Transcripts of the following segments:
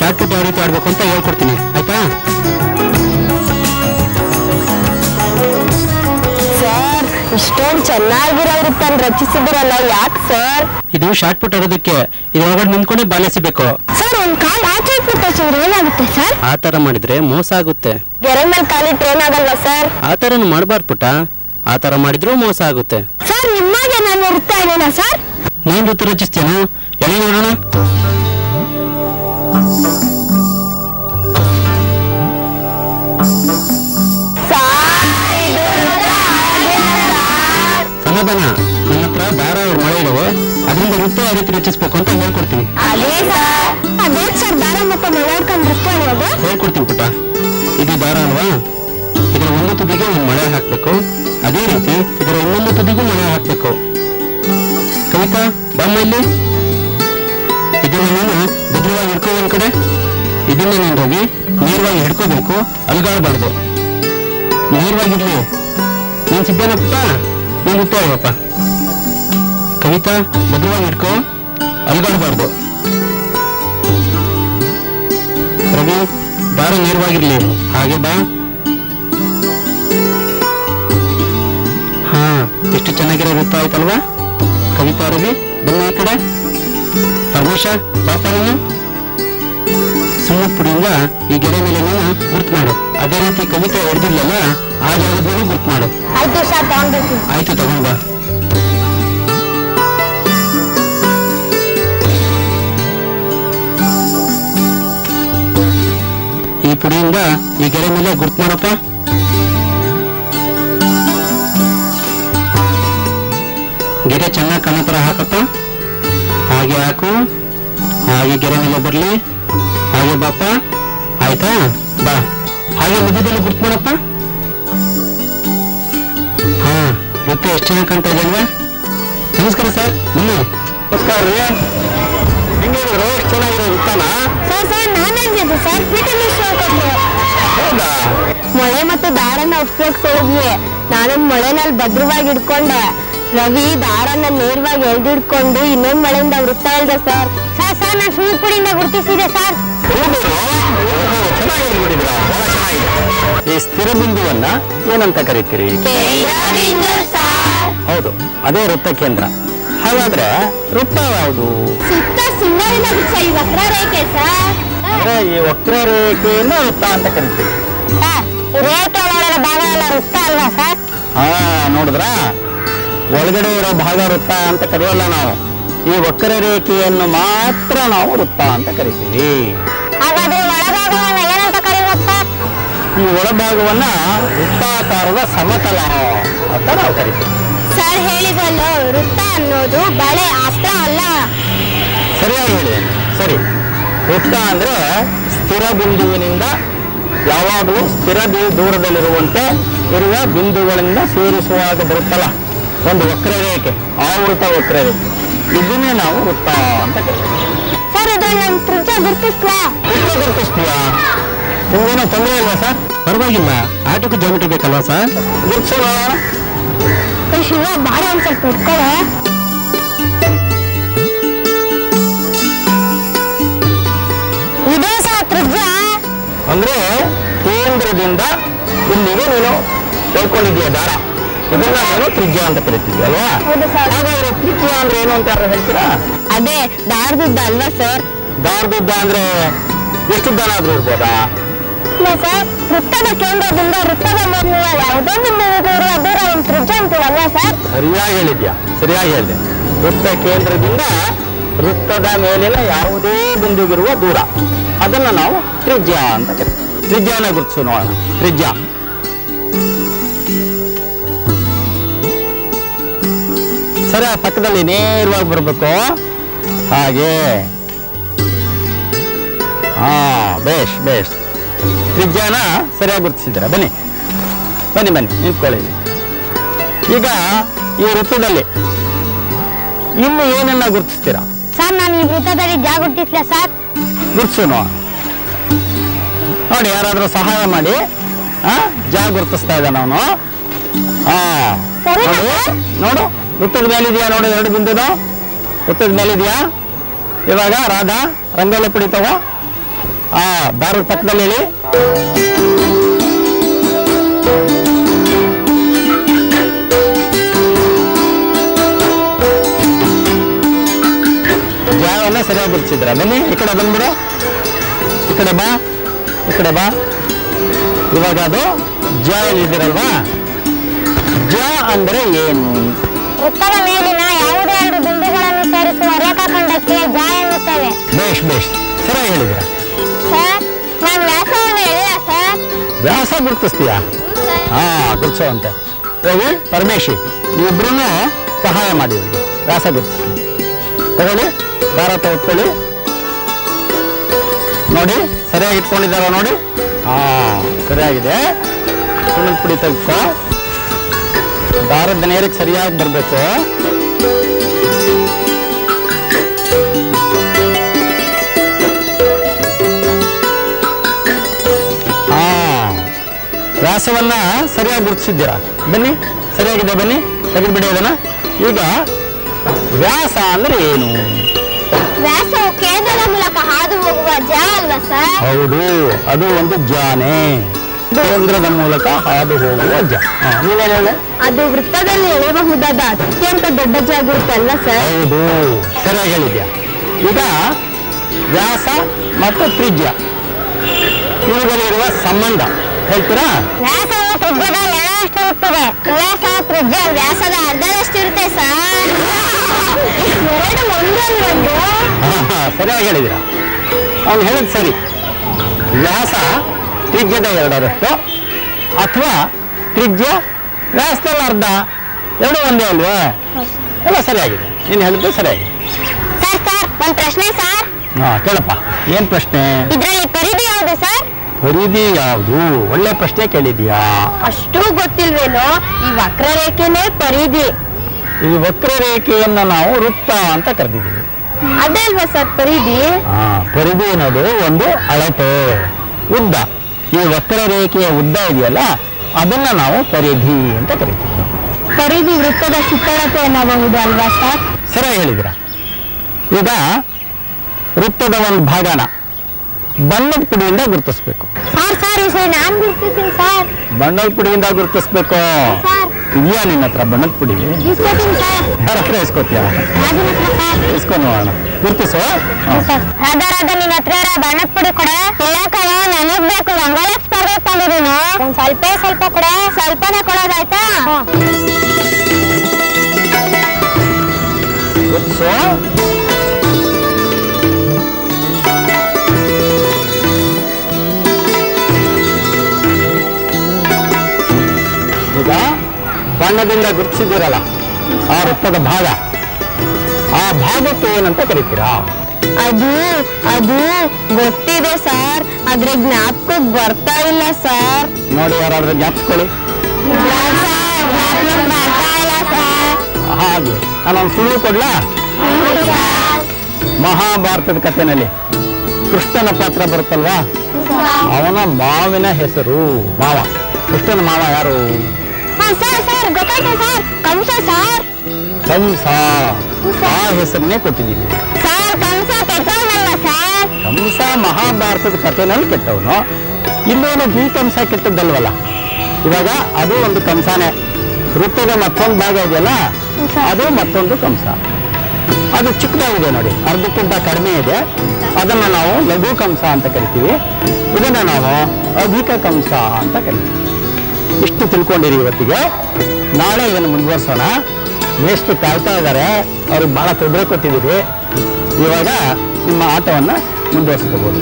Shot put ಯಾವ ರೀತಿ ಆಡ್ಬೇಕು ಅಂತ ಹೇಳ್ಕೊಡ್ತೀನಿ ಆಯ್ತಾ ಸರ್ ಇಷ್ಟೊಂದು ಚೆನ್ನಾಗಿರೋ ವೃತ್ತನ ರಚಿಸಿದಿರಲ್ಲ ಯಾಕೆ ಸರ್ ಇದು ಶಾರ್ಟ್ ಪುಟ್ ಆಡೋದಕ್ಕೆ ಇದ್ರೊಳಗಡೆ ನಿಂತ್ಕೊಂಡೆ ಬಾಲ್ ಎಸಿಬೇಕು ಸರ್ ಒಂದ್ ಕಾಲ್ ಆಚೆ ಇಟ್ಬಿಟ್ಟು ಸರ್ ಏನಾಗುತ್ತೆ ಸರ್ ಆ ತರ ಮಾಡಿದ್ರೆ ಮೋಸ ಆಗುತ್ತೆ ಗೆರೆ ಮೇಲೆ ಕಾಲಿಟ್ರೆ ಏನಾಗಲ್ವಾ ಸರ್ ಆ ಥರನು ಮಾಡಬಾರ್ದು ಪುಟ ಆ ಥರ ಮಾಡಿದ್ರೂ ಮೋಸ ಆಗುತ್ತೆ ಸರ್ ನಿಮ್ಮಾಗೆ ನಾನು ವೃತ್ತ ಇದ್ದೀನ ಸರ್ ನೀನ್ ಋತು ರಚಿಸ್ತೇನೋ ಎಳೆ ನೋಡೋಣ ಸಮಾಧಾನ ನನ್ನ ಹತ್ರ ದಾರ ಮಳೆ ಇದಾವೆ ಅದರಿಂದ ವೃತ್ತ ಯಾವ ರೀತಿ ರಚಿಸ್ಬೇಕು ಅಂತ ಹೇಳ್ಕೊಡ್ತೀನಿ ಅದೇ ಸರ್ ಅದೇ ಸರ್ ದಾರ ಮತ್ತೆ ಮಳಾಡ್ಕೊಂಡು ವೃತ್ತ ಅನ್ನೋದು ಹೇಳ್ಕೊಡ್ತೀನಿ ಪುಟ್ಟ ಇದು ದಾರ ಅಲ್ವಾ ಇದರ ಒಂದು ತುದಿಗೆ ಒಂದು ಮಳೆ ಹಾಕ್ಬೇಕು ಅದೇ ರೀತಿ ಇದರ ಇನ್ನೊಂದು ತುದಿಗೂ ಮಳೆ ಹಾಕ್ಬೇಕು ಕವಿತಾ ಬಮ್ಮ ಇಲ್ಲಿ ಇದನ್ನ ನೀನು ಭದ್ರವಾಗಿ ಹಿಡ್ಕೋ ಒಂದ್ ಕಡೆ ಇದನ್ನ ನೀನು ಹೋಗಿ ನೇರವಾಗಿ ಹಿಡ್ಕೋಬೇಕು ಅಲ್ಗಾಡಬಾರ್ದು ನೇರವಾಗಿರ್ಲಿ ನೀನ್ ಸಿದ್ದೇನ ಪುಟ್ಟ ನೀನ್ ಗೊತ್ತಾಗಪ್ಪ ಕವಿತಾ ಭದ್ರವಾಗಿ ಹಿಡ್ಕೋ ಅಲ್ಗಾಡಬಾರ್ದು ರವಿ ದಾರ ನೇರವಾಗಿರ್ಲಿ ಹಾಗೆ ಬಾ ಹಾ ಎಷ್ಟು ಚೆನ್ನಾಗಿರೋ ವೃತ್ತ ಆಯ್ತಲ್ವಾ ಕವಿತಾ ರವಿ ಬನ್ನಿ ಈ ಕಡೆ ಪರಮೇಶ ಬಾಪ ನೀನು ಸುಣ್ಣ ಪುಡಿಯಿಂದ ಈ ಗೆರೆ ಮೇಲೆ ನೀನು ಗುರ್ತು ಮಾಡು ಅದೇ ರೀತಿ ಕವಿತೆ ಹಿಡ್ದಿಲ್ಲಲ್ಲ ಆ ಜಾಗದಲ್ಲೂ ಗುರ್ತು ಮಾಡು ಆಯ್ತು ಸರ್ ತಗೊಂಡ್ಬೇಕು ಆಯ್ತು ತಗೊಂಡ್ ಬಾ ಈ ಪುಡಿಯಿಂದ ಈ ಗೆರೆ ಮೇಲೆ ಗುರ್ತು ಮಾಡಪ್ಪ ಗೆರೆ ಚೆನ್ನಾಗಿ ಕಾಣೋ ಥರ ಹಾಕಪ್ಪ ಹಾಗೆ ಹಾಕು ಹಾಗೆ ಗೆರೆ ಮೇಲೆ ಬರ್ಲಿ ಹಾಗೆ ಬಾಪ ಆಯ್ತಾ ಬಾ ಹಾಗೆ ಮಧ್ಯದಲ್ಲಿ ಗುರ್ತು ಮಾಡಪ್ಪ ಹಾ ವೃತ್ತ ಎಷ್ಟು ಚೆನ್ನಾಗಿ ಕಾಣ್ತಾ ಇದೆ ಅಲ್ವಾ ನಮಸ್ಕಾರ ಸರ್ ಬನ್ನಿ ನಮಸ್ಕಾರ ರೀ ಹೆಂಗೆ ಎಷ್ಟು ಚೆನ್ನಾಗಿರೋ ವೃತ್ತನ ಸರ್ ಸರ್ ನಾನೇನು ಸರ್ ಪಿ ಟಿ ಮಿಸ್ ಕೊಟ್ರು ಹೌದಾ ಮೊಳೆ ಮತ್ತು ದಾರನ ಉಪಯೋಗಿಸಿ ಹೇಳಿದ್ವಿ ನಾನು ಮೊಳೆನಲ್ಲಿ ಭದ್ರವಾಗಿ ಹಿಡ್ಕೊಂಡೆ ರವಿ ದಾರನ ನೇರವಾಗಿ ಎಳ್ದಿಡ್ಕೊಂಡು ಇನ್ನೊಂದ್ ಮಳೆಯಿಂದ ವೃತ್ತ ಹೇಳ್ದೆ ಸರ್ ಸರ್ ಸರ್ ನಾನು ಸುಳ್ಳು ಪುಡಿಯಿಂದ ಗುರುತಿಸಿದೆ ಸರ್ ಚೆನ್ನಾಗಿ ನೋಡಿದ್ರ ಬಹಳ ಚೆನ್ನಾಗಿದೆ ಈ ಸ್ಥಿರ ಬಿಂದುವನ್ನ ಏನಂತ ಕರಿತೀರಿ ಹೌದು ಅದೇ ವೃತ್ತ ಕೇಂದ್ರ ಹಾಗಾದ್ರೆ ವೃತ್ತ ಯಾವುದು ಸುತ್ತ ಸುಂದರಿನ ಬಿಚ್ಚ ಈ ವಕ್ರರೇಖೆ ಸರ್ ಅಂದ್ರೆ ಈ ವಕ್ರರೇಖೆಯನ್ನ ವೃತ್ತ ಅಂತ ಕರಿತೀವಿ ಸರ್ ಈ ರೇಖೆ ಒಳಗಡೆ ಭಾಗ ಎಲ್ಲ ವೃತ್ತ ಅಲ್ವಾ ಸರ್ ಹಾ ನೋಡಿದ್ರಾ ಒಳಗಡೆ ಇರೋ ಭಾಗ ವೃತ್ತ ಅಂತ ಕರೆಯೋಲ್ಲ ನಾವು ಈ ವಕ್ರರೇಖೆಯನ್ನು ಮಾತ್ರ ನಾವು ವೃತ್ತ ಅಂತ ಕರಿತೀವಿ ಹಾಗಾದ್ರೆ ಒಳಭಾಗವನ್ನ ಏನಂತ ಕರೀಬೇಕು ಸರ್ ಈ ಒಳಭಾಗವನ್ನ ವೃತ್ತಾಕಾರದ ಸಮತಲ ಅಂತ ನಾವು ಕರಿತೀವಿ ಸರ್ ಹೇಳಿದಲ್ಲ ವೃತ್ತ ಅನ್ನೋದು ಬಳೆ ಅಸ್ತ್ರ ಅಲ್ಲ ಸರಿಯಾಗಿ ಹೇಳಿ ಸರಿ ವೃತ್ತ ಅಂದ್ರೆ ಸ್ಥಿರ ಬಿಂದುವಿನಿಂದ ಯಾವಾಗಲೂ ಸ್ಥಿರ ಬಿ- ದೂರದಲ್ಲಿರುವಂತೆ ಇರುವ ಬಿಂದುಗಳಿಂದ ಸೇರಿಸುವಾಗ ಬರುತ್ತಲ್ಲ ಒಂದು ವಕ್ರರೇಖೆ ಆವೃತ ವಕ್ರರೇಖೆ ಇದನ್ನೇ ನಾವು ವೃತ್ತ ಅಂತ ಕರಿತೀವಿ ಸರ್ ಇದು ನನ್ನ ತ್ರಿಜ್ಯ ಗುರುತಿಸ್ಲಾ ವೃತ್ತ ಗುರುತಿಸ್ತೀಯಾ ನಿಮ್ಗೇನೋ ತೊಂದರೆ ಇಲ್ವಾ ಸರ್ ಪರವಾಗಿಲ್ಲ ಆಟಕ್ಕೂ ಜಾಮಿಟ್ರಿ ಬೇಕಲ್ವಾ ಸರ್ ಗುರುತಿಸೋಣ ಏ ಶಿವ ಬಾರ ಒಂದ್ ಸ್ವಲ್ಪ ಇಟ್ಕೊಳ್ಳೆ ಇದೇ ಸರ್ ತ್ರಿಜ್ಯ ಅಂದ್ರೆ ಕೇಂದ್ರದಿಂದ ಇಲ್ಲಿಗೆ ನೀನು ಹೇಳ್ಕೊಂಡಿದ್ದೀಯ ದಾರ ಇದನ್ನ ನಾನು ತ್ರಿಜ್ಯ ಅಂತ ಕರಿತೀವಿ ಅಲ್ವಾ ಹೌದು ಸರ್ ಹಾಗಾದ್ರೆ ತ್ರಿಜ್ಯ ಅಂದ್ರೆ ಏನು ಅಂತ ಯಾರು ಹೇಳ್ತೀರಾ ಅದೇ ದಾರದುದ್ದ ಅಲ್ವಾ ಸರ್ ದಾರದುದ್ದ ಅಂದ್ರೆ ಎಷ್ಟು ದಾನಾದ್ರೂ ಇರ್ಬೋದಾ ಇಲ್ಲ ಸರ್ ವೃತ್ತದ ಕೇಂದ್ರದಿಂದ ವೃತ್ತದ ಮೇಲಿನ ಯಾವುದೇ ಬಿಂದುವಿಗೆ ಇರುವ ದೂರ ಒಂದು ತ್ರಿಜ್ಯ ಅಂತೀವಲ್ವಾ ಸರ್ ಸರಿಯಾಗಿ ಹೇಳಿದ್ಯಾ ಸರಿಯಾಗಿ ಹೇಳಿದೆ ವೃತ್ತ ಕೇಂದ್ರದಿಂದ ವೃತ್ತದ ಮೇಲಿನ ಯಾವುದೇ ಬಿಂದುವಿರುವ ದೂರ ಅದನ್ನ ನಾವು ತ್ರಿಜ್ಯ ಅಂತ ಕರಿತೀವಿ ತ್ರಿಜ್ಯನ ಗುರುತಿಸು ನೋಡೋಣ ತ್ರಿಜ್ಯ ಸರಿ ಆ ಪಕ್ಕದಲ್ಲಿ ನೇರವಾಗಿ ಬರಬೇಕು ಹಾಗೆ ಹಾ ಬೇಷ್ ಬೇಷ್ ತ್ರಿಜ್ಯನ ಸರಿಯಾಗಿ ಗುರುತಿಸಿದ್ದೀರಾ ಬನ್ನಿ ಬನ್ನಿ ಬನ್ನಿ ನಿಂತ್ಕೊಳ್ಳಿ ಇಲ್ಲಿ. ಈಗ ಈ ವೃತ್ತದಲ್ಲಿ ಇನ್ನು ಏನನ್ನ ಗುರುತಿಸ್ತೀರಾ ಸರ್ ನಾನು ಈ ವೃತ್ತದಲ್ಲಿ ಜಾಗ ಗುರುತಿಸ್ಲ ಸರ್ ಗುರುತಿಸು ನೋಡಿ ಯಾರಾದ್ರೂ ಸಹಾಯ ಮಾಡಿ ಆ ಜಾಗ ಗುರುತಿಸ್ತಾ ಇದ್ದಾನ ಅವನು ಹಾ ಸರಿ ನೋಡು ಸರ್. ನೋಡು ವೃತ್ತದ ಮೇಲಿದೆಯಾ ನೋಡು ಎರಡು ಬಿಂದುನು ವೃತ್ತದ ಮೇಲಿದೆಯಾ ಇವಾಗ ರಾಧಾ ರಂಗೋಲಿ ಪುಡಿ ತಗೋ ಆ ದಾರದ ಪಕ್ಕದಲ್ಲಿ ಹೇಳಿ ಜಾವನ್ನ ಸರಿಯಾಗಿ ಬಿಡಿಸಿದ್ರ ಬನ್ನಿ ಈ ಕಡೆ ಬಂದ್ಬಿಡು ಈ ಕಡೆ ಬಾ ಈ ಕಡೆ ಬಾ ಇವಾಗ ಅದು ಜ ಇದ್ದೀರಲ್ವಾ ಜ ಅಂದ್ರೆ ಏನು ವೃತ್ತದ ಮೇಲಿನ ಯಾವುದೇ ಎರಡು ಬಿಂದುಗಳನ್ನು ಸೇರಿಸುವ ರೇಖಾಖಂಡಕ್ಕೆ ಜ ಎನ್ನುತ್ತೇವೆ ಬೇಷ್ ಬೇಷ್ ಸರಿಯಾಗಿ ಹೇಳಿದಿರ ಸರ್ ನಾನು ವ್ಯಾಸವನ್ನು ಹೇಳಿಲ್ಲ ಸರ್ ವ್ಯಾಸ ಗುರುತಿಸ್ತೀಯಾ ಹಾ ಗುರುತಿಸೋ ಅಂತೆ ಹೋಗಿ ಪರಮೇಶಿ ನೀವಿಬ್ರು ಸಹಾಯ ಮಾಡಿ ಇವರಿಗೆ ವ್ಯಾಸ ಗುರುತಿಸಿ ತಗೊಳ್ಳಿ ದಾರ ತಗೊಳ್ಳಿ ನೋಡಿ ಸರಿಯಾಗಿ ಇಟ್ಕೊಂಡಿದ್ದಾರ ನೋಡಿ ಹಾ ಸರಿಯಾಗಿದೆ ಸುಣ್ಣದ ಪುಡಿ ತೆಗೆದುಕೋ ದಾರದ ನೇರಕ್ಕೆ ಸರಿಯಾಗಿ ಬರಬೇಕು ಹಾ ವ್ಯಾಸವನ್ನ ಸರಿಯಾಗಿ ಗುರುತಿಸಿದ್ದೀರಾ ಬನ್ನಿ ಸರಿಯಾಗಿದೆ ಬನ್ನಿ ತೆಗೆದುಬಿಡಿ ಅದನ್ನ ಈಗ ವ್ಯಾಸ ಅಂದ್ರೆ ಏನು ವ್ಯಾಸವು ಕೇಂದ್ರದ ಮೂಲಕ ಹಾದು ಹೋಗುವ ಜ ಅಲ್ವಾ ಸರ್ ಹೌದು ಅದು ಒಂದು ಜಾನೆ ಕೇಂದ್ರದ ಮೂಲಕ ಹಾದು ಹೋಗುವ ಜ ಹಾ, ನೀನೇನ್ ಹೇಳೆ ಅದು ವೃತ್ತದಲ್ಲಿ ಎಳೆಯಬಹುದಾದ ಅತ್ಯಂತ ದೊಡ್ಡ ಜಾಗಿರುತ್ತೆ ಅಲ್ವಾ ಸರ್ ಹೌದು ಸರಿಯಾಗಿ ಹೇಳಿದ್ಯಾ ಈಗ ವ್ಯಾಸ ಮತ್ತು ತ್ರಿಜ್ಯ ಇವುಗಳಿರುವ ಸಂಬಂಧ ಹೇಳ್ತೀರಾ ವ್ಯಾಸವು ತ್ರಿಜ್ಯದ ಎಳೆಯಷ್ಟಿರುತ್ತದೆ ವ್ಯಾಸ ತ್ರಿಜ್ಯ ವ್ಯಾಸದ ಅರ್ಧದಷ್ಟಿರುತ್ತೆ ಸರ್ ಎರಡು ಒಂದೊಂದು ಹಾ, ಹಾ, ಸರಿಯಾಗಿ ಹೇಳಿದಿರ ಅವ್ನು ಹೇಳಿದ್ ಸರಿ ವ್ಯಾಸ ತ್ರಿಜ್ಯದ ಎರಡರಷ್ಟು ಅಥವಾ ತ್ರಿಜ್ಯ ವ್ಯಾಸದಲ್ಲಿ ಅರ್ಧ ಎರಡು ಒಂದೇ ಅಲ್ವೇ ಎಲ್ಲ ಸರಿಯಾಗಿದೆ ನೀನು ಹೇಳಿದ್ದು ಸರಿಯಾಗಿದೆ ಸರ್ ಸರ್ ಒಂದ್ ಪ್ರಶ್ನೆ ಸರ್ ಹಾ ಕೇಳಪ್ಪ ಏನ್ ಪ್ರಶ್ನೆ ಇದ್ರಲ್ಲಿ ಪರಿಧಿ ಯಾವುದು ಸರ್ ಖರೀದಿ ಯಾವುದು ಒಳ್ಳೆ ಪ್ರಶ್ನೆ ಕೇಳಿದ್ಯಾ ಅಷ್ಟು ಗೊತ್ತಿಲ್ವೇನೋ ಈ ವಕ್ರರೇಖೆನೇ ಪರಿಧಿ ಈ ವಕ್ರರೇಖೆಯನ್ನು ನಾವು ವೃತ್ತ ಅಂತ ಕರೆದಿದ್ದೀವಿ ಅದೇ ಅಲ್ವಾ ಸರ್ ಪರಿಧಿ ಆ, ಪರಿಧಿ ಅನ್ನೋದು ಒಂದು ಅಳತೆ ಉದ್ದ ಈ ವಕ್ರರೇಖೆಯ ಉದ್ದ ಇದೆಯಲ್ಲ ಅದನ್ನ ನಾವು ಪರಿಧಿ ಅಂತ ಕರಿತೀವಿ ಪರಿಧಿ ವೃತ್ತದ ಸುತ್ತಳತೆ ಎನ್ನಬಹುದು ಅಲ್ವಾ ಸರ್ ಸರಿಯಾಗಿ ಹೇಳಿದಿರ ಈಗ ವೃತ್ತದ ಒಂದು ಭಾಗನ ಬಣ್ಣದ ಪುಡಿಯಿಂದ ಗುರುತಿಸ್ಬೇಕು ಸರ್ ಸರ್ ಈ ಸರಿ ನಾನ್ ಗುರ್ತಿಸ್ತೀನಿ ಸರ್ ಬಣ್ಣದ ಪುಡಿಯಿಂದ ಗುರುತಿಸ್ಬೇಕು ಸರ್ ಇದೆಯಾ ನಿನ್ನ ಹತ್ರ ಬಣ್ಣದ ಪುಡಿ ಇಸ್ಕೊತೀನಿ ಸರ್ ಯಾರ ಹತ್ರ ಇಸ್ಕೋತೀಯ ರಾಜನ ಹತ್ರ ಸರ್ ಇಸ್ಕೊ ನೋಡೋಣ ಗುರುತಿಸು ಹಾ. ರಾಧಾ ರಾಧಾ ನಿನ್ನ ಹತ್ರ ಇರೋ ಬಣ್ಣದ ಪುಡಿ ಕೊಡ ಇಲ್ಲ ಕಣ ನನಗ್ ಬೇಕು ರಂಗೋಲಿ ಸ್ಪರ್ಧೆ ತಂದಿದ್ದೀನಿ ಒಂದ್ ಸ್ವಲ್ಪ ಸ್ವಲ್ಪ ಕೊಡ ಸ್ವಲ್ಪನೇ ಕೊಡೋದಾಯ್ತಾ ಗುರುತಿಸು ಈಗ ಬಣ್ಣದಿಂದ ಗುರುತಿಸಿದ್ದೀರಲ್ಲ ಆ ವೃತ್ತದ ಭಾಗ ಆ ಭಾಗಕ್ಕೆ ಏನಂತ ಕರಿತೀರಾ ಅದು ಅದು ಗೊತ್ತಿದೆ ಸರ್ ಆದ್ರೆ ಜ್ಞಾಪಕಕ್ಕೆ ಬರ್ತಾ ಇಲ್ಲ ಸರ್ ನೋಡಿ ಯಾರಾದ್ರೂ ಜ್ಞಾಪಿಸ್ಕೊಳ್ಳಿ ಬರ್ತಾ ಇಲ್ಲ ಸರ್ ಹಾಗೆ ನಾನೊಂದು ಸುಳ್ಳು ಕೊಡ್ಲಾ ಮಹಾಭಾರತದ ಕಥೆನಲ್ಲಿ ಕೃಷ್ಣನ ಪಾತ್ರ ಬರುತ್ತಲ್ವಾ ಅವನ ಮಾವಿನ ಹೆಸರು ಮಾವ ಕೃಷ್ಣನ ಮಾವ ಯಾರು ಹಾ ಸರ್ ಸರ್ ಗೊತ್ತಾಯ್ತು ಸರ್ ಕಂಸ ಸರ್ ಕಂಸ ಆ ಹೆಸರನ್ನೇ ಕೊಟ್ಟಿದ್ದೀವಿ ಸರ್ ಕಂಸ ಕೆಟ್ಟವನಲ್ಲ ಸರ್ ಕಂಸ ಮಹಾಭಾರತದ ಕಥೆನಲ್ಲಿ ಕೆಟ್ಟವನು ಇಲ್ಲೇನು ಈ ಕಂಸ ಕೆಟ್ಟದ್ದಲ್ವಲ್ಲ ಇವಾಗ ಅದು ಒಂದು ಕಂಸನೇ ವೃತ್ತದ ಮತ್ತೊಂದು ಭಾಗ ಇದೆಯಲ್ಲ ಅದು ಮತ್ತೊಂದು ಕಂಸ ಅದು ಚಿಕ್ಕದಾಗಿದೆ ನೋಡಿ ಅರ್ಧಕ್ಕಿಂತ ಕಡಿಮೆ ಇದೆ ಅದನ್ನು ನಾವು ಲಘು ಕಂಸ ಅಂತ ಕರಿತೀವಿ ಇದನ್ನು ನಾವು ಅಧಿಕ ಕಂಸ ಅಂತ ಕರಿತೀವಿ ಇಷ್ಟು ತಿಳ್ಕೊಂಡಿರಿ ಇವತ್ತಿಗೆ ನಾಳೆ ಇದನ್ನು ಮುಂದುವರ್ಸೋಣ ಎಷ್ಟು ಕಾಯ್ತಾ ಇದ್ದಾರೆ ಅವ್ರಿಗೆ ಭಾಳ ತೊಂದರೆ ಕೊಟ್ಟಿದ್ದೀರಿ ಇವಾಗ ನಿಮ್ಮ ಆಟವನ್ನು ಮುಂದುವರಿಸ್ಕೋಬೋದು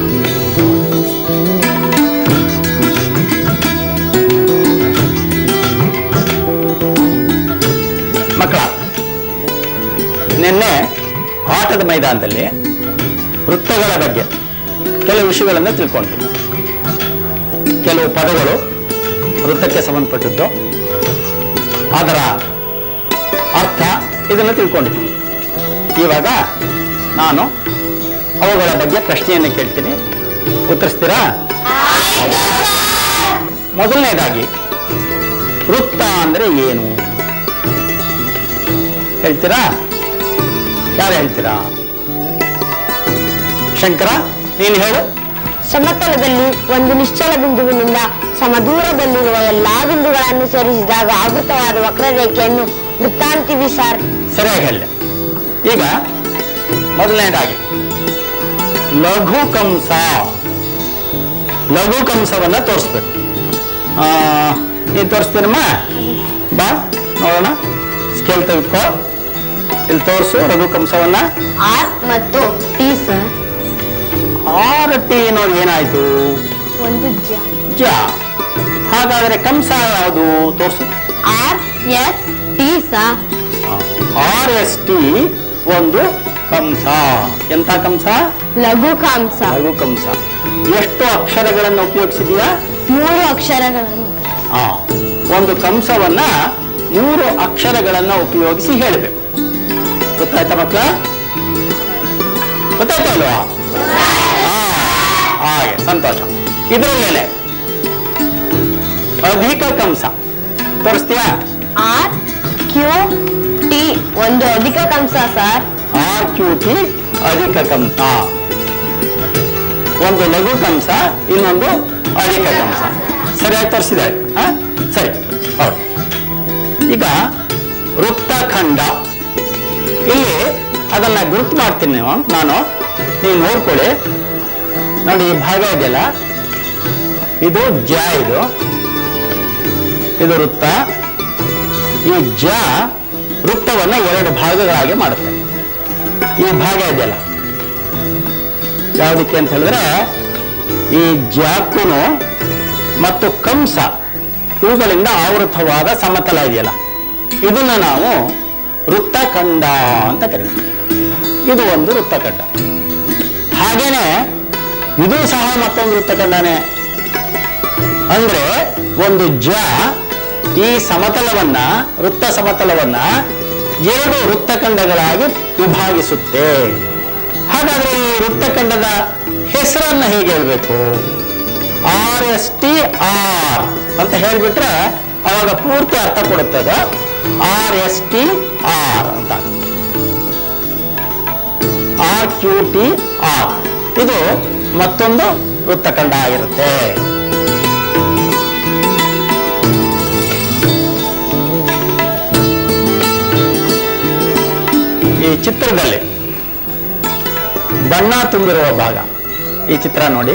ಮಕ್ಕಳ ನಿನ್ನೆ ಆಟದ ಮೈದಾನದಲ್ಲಿ ವೃತ್ತಗಳ ಬಗ್ಗೆ ಕೆಲವು ವಿಷಯಗಳನ್ನು ತಿಳ್ಕೊಂಡ್ವಿ ಕೆಲವು ಪದಗಳು ವೃತ್ತಕ್ಕೆ ಸಂಬಂಧಪಟ್ಟದ್ದು ಅದರ ಅರ್ಥ ಇದನ್ನು ತಿಳ್ಕೊಂಡಿದ್ವಿ ಇವಾಗ ನಾನು ಅವುಗಳ ಬಗ್ಗೆ ಪ್ರಶ್ನೆಯನ್ನು ಕೇಳ್ತೀನಿ ಉತ್ತರಿಸ್ತೀರಾ ಮೊದಲನೇದಾಗಿ ವೃತ್ತ ಅಂದ್ರೆ ಏನು ಹೇಳ್ತೀರಾ ಯಾರು ಹೇಳ್ತೀರಾ ಶಂಕರ ನೀನು ಹೇಳು ಸಮತಲದಲ್ಲಿ ಒಂದು ನಿಶ್ಚಲ ಬಿಂದುವಿನಿಂದ ಸಮದೂರದಲ್ಲಿರುವ ಎಲ್ಲಾ ಬಿಂದುಗಳನ್ನು ಸೇರಿಸಿದಾಗ ಆವೃತವಾದ ವಕ್ರರೇಖೆಯನ್ನು ವೃತ್ತ ಅಂತೀವಿ ಸರ್ ಸರಿಯಾಗಿ ಹೇಳಿದೆ ಈಗ ಮೊದಲನೇದಾಗಿ ಲಘು ಕಂಸ ಲಘು ಕಂಸವನ್ನ ತೋರಿಸ್ಬೇಕು ಆ, ನೀನ್ ತೋರಿಸ್ತೀನಮ್ಮ ಬಾ ನೋಡೋಣ ಸ್ಕೇಲ್ ತೆಗೆದುಕೋ ಇಲ್ಲಿ ತೋರಿಸು ಲಘು ಕಂಸವನ್ನ ಆರ್ ಮತ್ತು ಟಿ ಸರ್ ಆರ್ ಟಿ ಅನ್ನೋದು ಏನಾಯ್ತು ಒಂದು ಜ ಜ ಹಾಗಾದ್ರೆ ಕಂಸ ಯಾವುದು ತೋರಿಸು R S T sir R S T ಒಂದು ಕಂಸ ಎಂತ ಕಂಸ ಲಘು ಕಾಂಸ ಲಘು ಕಂಸ ಎಷ್ಟು ಅಕ್ಷರಗಳನ್ನು ಉಪಯೋಗಿಸಿದೀಯಾ ಮೂರು ಅಕ್ಷರಗಳನ್ನು ಆ, ಒಂದು ಕಂಸವನ್ನ ಮೂರು ಅಕ್ಷರಗಳನ್ನ ಉಪಯೋಗಿಸಿ ಹೇಳಬೇಕು ಗೊತ್ತಾಯ್ತಾ ಮಕ್ಕಳ ಗೊತ್ತಾಯ್ತಲ್ವಾ ಆ, ಹಾಗೆ ಸಂತೋಷ ಇದರ ಮೇಲೆ ಅಧಿಕ ಕಂಸ ತೋರಿಸ್ತೀಯಾ ಆರ್ ಕ್ಯೂ ಟಿ ಒಂದು ಅಧಿಕ ಕಂಸ ಸರ್ ಆರ್ ಕ್ಯೂ ಟಿ ಅಧಿಕ ಕಂಸ ಒಂದು ಲಘು ಕಂಸ ಇನ್ನೊಂದು ಅಧಿಕ ಕಂಸ ಸರಿಯಾಗಿ ತೋರಿಸಿದ್ದಾರೆ ಹಾ ಸರಿ ಹೌದು ಈಗ ವೃತ್ತಖಂಡ ಇಲ್ಲಿ ಅದನ್ನ ಗುರುತು ಮಾಡ್ತೀನಿ ನೀವು ನಾನು ನೀವು ನೋಡ್ಕೊಳ್ಳಿ ನೋಡಿ ಈ ಭಾಗ ಇದೆಯಲ್ಲ ಇದು ಜ ಇದು ಇದು ವೃತ್ತ ಈ ಜ ವೃತ್ತವನ್ನ ಎರಡು ಭಾಗಗಳಾಗಿ ಮಾಡುತ್ತೆ ಈ ಭಾಗ ಇದೆಯಲ್ಲ ಯಾವುದಕ್ಕೆ ಅಂತ ಹೇಳಿದ್ರೆ ಈ ಜಾಕುನು ಮತ್ತು ಕಂಸ ಇವುಗಳಿಂದ ಆವೃತವಾದ ಸಮತಲ ಇದೆಯಲ್ಲ ಇದನ್ನ ನಾವು ವೃತ್ತಖಂಡ ಅಂತ ಕರಿತೀವಿ ಇದು ಒಂದು ವೃತ್ತಖಂಡ ಹಾಗೇನೆ ಇದು ಸಹ ಮತ್ತೊಂದು ವೃತ್ತಖಂಡನೇ ಅಂದ್ರೆ ಒಂದು ಜ ಈ ಸಮತಲವನ್ನ ವೃತ್ತ ಸಮತಲವನ್ನ ಎರಡು ವೃತ್ತಖಂಡಗಳಾಗಿ ವಿಭಾಗಿಸುತ್ತೆ ಹಾಗಾದ್ರೆ ಈ ವೃತ್ತಖಂಡದ ಹೆಸರನ್ನ ಹೇಗೆ ಹೇಳ್ಬೇಕು ಆರ್ ಎಸ್ ಟಿ ಆರ್ ಅಂತ ಹೇಳ್ಬಿಟ್ರೆ ಅವಾಗ ಪೂರ್ತಿ ಅರ್ಥ ಕೊಡುತ್ತೆ ಅದು ಆರ್ ಎಸ್ ಟಿ ಆರ್ ಅಂತ ಆರ್ ಕ್ಯೂ ಟಿ ಆರ್ ಇದು ಮತ್ತೊಂದು ವೃತ್ತಖಂಡ ಆಗಿರುತ್ತೆ ಈ ಚಿತ್ರದಲ್ಲಿ ಬಣ್ಣ ತುಂಬಿರುವ ಭಾಗ ಈ ಚಿತ್ರ ನೋಡಿ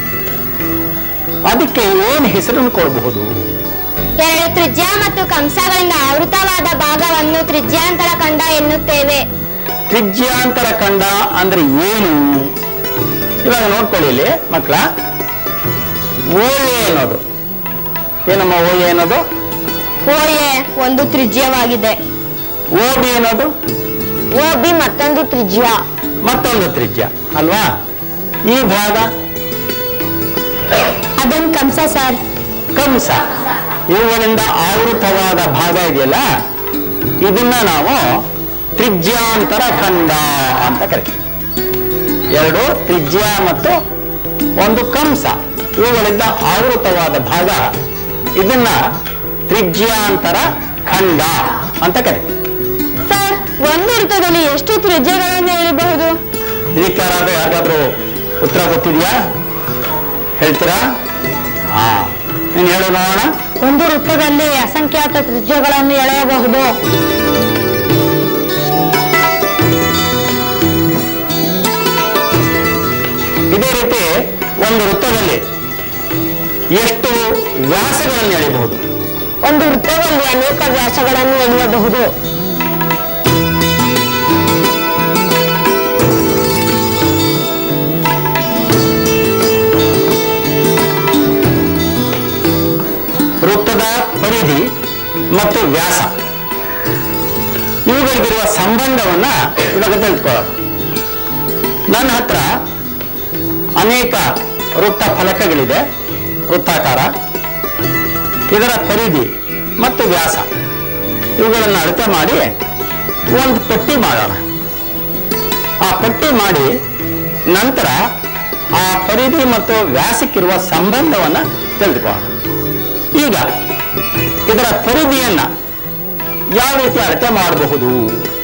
ಅದಕ್ಕೆ ಏನು ಹೆಸರನ್ನು ಕೊಡಬಹುದು ಎರಡು ತ್ರಿಜ್ಯ ಮತ್ತು ಕಂಸಗಳಿಂದ ಆವೃತವಾದ ಭಾಗವನ್ನು ತ್ರಿಜ್ಯಾಂತರ ಖಂಡ ಎನ್ನುತ್ತೇವೆ ತ್ರಿಜ್ಯಾಂತರ ಖಂಡ ಅಂದ್ರೆ ಏನು ಇವಾಗ ನೋಡ್ಕೊಳ್ಳಿ ಇಲ್ಲಿ ಮಕ್ಕಳ ಓಎ ಅನ್ನೋದು ಏನಮ್ಮ ಓಎ ಅನ್ನೋದು ಓಎ ಒಂದು ತ್ರಿಜ್ಯವಾಗಿದೆ ಓ ಬಿ ಅನ್ನೋದು ಓ ಬಿ ಮತ್ತೊಂದು ತ್ರಿಜ್ಯ ಮತ್ತೊಂದು ತ್ರಿಜ್ಯ ಅಲ್ವಾ ಈ ಭಾಗ ಅದೊಂದು ಕಂಸ ಸರ್ ಕಂಸ ಇವುಗಳಿಂದ ಆವೃತವಾದ ಭಾಗ ಇದೆಯಲ್ಲ ಇದನ್ನ ನಾವು ತ್ರಿಜ್ಯಾಂತರ ಖಂಡ ಅಂತ ಕರಿತೀವಿ ಎರಡು ತ್ರಿಜ್ಯ ಮತ್ತು ಒಂದು ಕಂಸ ಇವುಗಳಿಂದ ಆವೃತವಾದ ಭಾಗ ಇದನ್ನ ತ್ರಿಜ್ಯಾಂತರ ಖಂಡ ಅಂತ ಕರಿತೀವಿ ಸರ್ ಒಂದು ವೃತ್ತದಲ್ಲಿ ಎಷ್ಟು ತ್ರಿಜ್ಯಗಳನ್ನು ಎಳೆಯಬಹುದು ಇದಕ್ಕೆ ಯಾರಾದ್ರೂ ಯಾರಿಗಾದ್ರೂ ಉತ್ತರ ಗೊತ್ತಿದೆಯಾ ಹೇಳ್ತೀರಾ ಹಾ ನೀನು ಹೇಳು ನೋಡೋಣ ಒಂದು ವೃತ್ತದಲ್ಲಿ ಅಸಂಖ್ಯಾತ ತ್ರಿಜ್ಯಗಳನ್ನು ಎಳೆಯಬಹುದು ಇದೇ ರೀತಿ ಒಂದು ವೃತ್ತದಲ್ಲಿ ಎಷ್ಟು ವ್ಯಾಸಗಳನ್ನು ಎಳೆಯಬಹುದು ಒಂದು ವೃತ್ತದಲ್ಲಿ ಅನೇಕ ವ್ಯಾಸಗಳನ್ನು ಎಳೆಯಬಹುದು ವೃತ್ತದ ಪರಿಧಿ ಮತ್ತು ವ್ಯಾಸ ಇವುಗಳಿಗಿರುವ ಸಂಬಂಧವನ್ನ ಇವಾಗ ತಿಳಿದುಕೊಳ್ಳೋಣ ನನ್ನ ಹತ್ರ ಅನೇಕ ವೃತ್ತ ಫಲಕಗಳಿದೆ ವೃತ್ತಾಕಾರ ಇದರ ಪರಿಧಿ ಮತ್ತು ವ್ಯಾಸ ಇವುಗಳನ್ನು ಅಳತೆ ಮಾಡಿ ಒಂದು ಪಟ್ಟಿ ಮಾಡೋಣ ಆ ಪಟ್ಟಿ ಮಾಡಿ ನಂತರ ಆ ಪರಿಧಿ ಮತ್ತು ವ್ಯಾಸಕ್ಕಿರುವ ಸಂಬಂಧವನ್ನ ತಿಳಿದುಕೊಳ್ಳೋಣ ಈಗ ಇದರ ಪರಿಧಿಯನ್ನ ಯಾವ ರೀತಿ ಅಳತೆ ಮಾಡಬಹುದು